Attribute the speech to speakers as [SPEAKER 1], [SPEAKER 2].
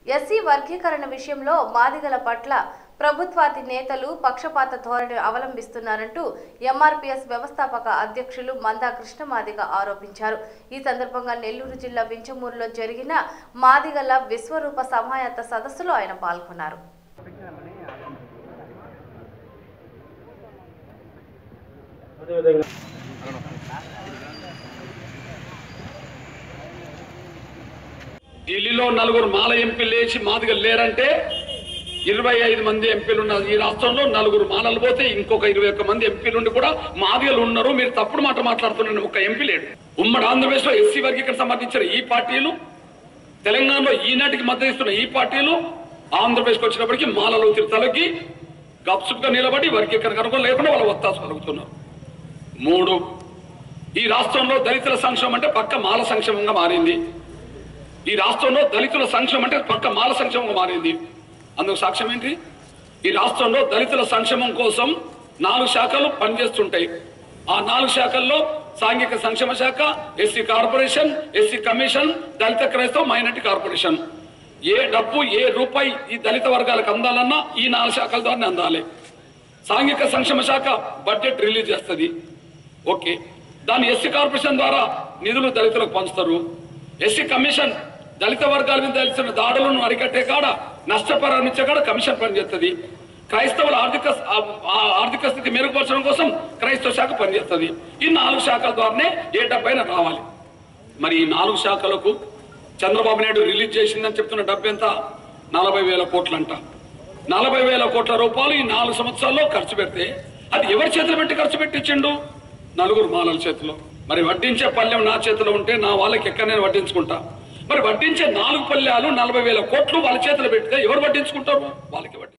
[SPEAKER 1] SC వర్గీకరణ విషయంలో మాదిగల పట్ల ప్రభుత్వాది నేతలు పక్షపాత ధోరణి అవలంబిస్తున్నారంటూ ఎంఆర్పీఎస్ వ్యవస్థాపక అధ్యక్షులు మందా కృష్ణమాదిగ ఆరోపించారు ఈ సందర్భంగా నెల్లూరు జిల్లా వించమూరులో జరిగిన మాదిగల విశ్వరూప సమాయత్త సదస్సులో ఆయన పాల్గొన్నారు
[SPEAKER 2] ఢిల్లీలో నలుగురు మాల ఎంపీలు లేచి మాదిగలు లేరంటే ఇరవై ఐదు మంది ఎంపీలు ఉన్నారు ఈ రాష్ట్రంలో నలుగురు మాలలు పోతే ఇంకొక ఇరవై ఒక్క మంది ఎంపీలు ఉండి కూడా మాదిగలు ఉన్నారు మీరు తప్పుడు మాట మాట్లాడుతున్నారు ఒక ఎంపీ లేడు ఉమ్మడి ఆంధ్రప్రదేశ్ లో ఎస్సీ వర్గీకరణ సంబంధించిన ఈ పార్టీలు తెలంగాణలో ఈనాటికి మద్దతు ఇస్తున్న ఈ పార్టీలు ఆంధ్రప్రదేశ్కి వచ్చినప్పటికీ మాలలు తిరుతలకి గప్సుప్గా నిలబడి వర్గీకరణ కనుక లేకుండా వాళ్ళు ఒత్తాసు పలుకుతున్నారు మూడు ఈ రాష్ట్రంలో దళితుల సంక్షేమం అంటే పక్క మాల సంక్షేమంగా మారింది ఈ రాష్ట్రంలో దళితుల సంక్షేమం అంటే పక్క మాల సంక్షేమంగా మారింది అందుకు సాక్ష్యం ఏంటి ఈ రాష్ట్రంలో దళితుల సంక్షేమం కోసం నాలుగు శాఖలు పనిచేస్తుంటాయి ఆ నాలుగు శాఖల్లో సాంఘిక సంక్షేమ శాఖ ఎస్సీ కార్పొరేషన్ ఎస్సీ కమిషన్ దళిత క్రైస్తవ మైనార్టీ కార్పొరేషన్ ఏ డబ్బు ఏ రూపాయి ఈ దళిత వర్గాలకు అందాలన్నా ఈ నాలుగు శాఖల ద్వారా అందాలి సాంఘిక సంక్షేమ శాఖ బడ్జెట్ రిలీజ్ చేస్తుంది ఓకే దాన్ని ఎస్సీ కార్పొరేషన్ ద్వారా నిధులు దళితులకు పంచుతారు ఎస్సీ కమిషన్ దళిత వర్గాల మీద తెలిసిన దాడులను అరికట్టే కాడ నష్టపరిహారం ఇచ్చే కాడ కమిషన్ పనిచేస్తుంది క్రైస్తవుల ఆర్థిక ఆ- ఆ ఆర్థిక స్థితి మెరుగుపరచడం కోసం క్రైస్తవ శాఖ పనిచేస్తుంది ఈ నాలుగు శాఖల ద్వారానే ఏ డబ్బైనా రావాలి మరి ఈ నాలుగు శాఖలకు చంద్రబాబు నాయుడు రిలీజ్ చేసిందని చెప్తున్న డబ్బు ఎంత నలభై వేల కోట్లంట నలభై వేల కోట్ల రూపాయలు ఈ నాలుగు సంవత్సరాల్లో ఖర్చు పెడితే అది ఎవరి చేతిలో పెట్టి ఖర్చు పెట్టించిండు నలుగురు మాలల చేతిలో మరి వడ్డించే పల్లెం నా చేతిలో ఉంటే నా వాళ్ళకి ఎక్కడ నేను వడ్డించుకుంటా మరి వడ్డించే నాలుగు పల్లెలు నలభై వేల కోట్లు వాళ్ళ చేతిలో పెడితే ఎవరు వడ్డించుకుంటారు వాళ్ళకి వడ్డి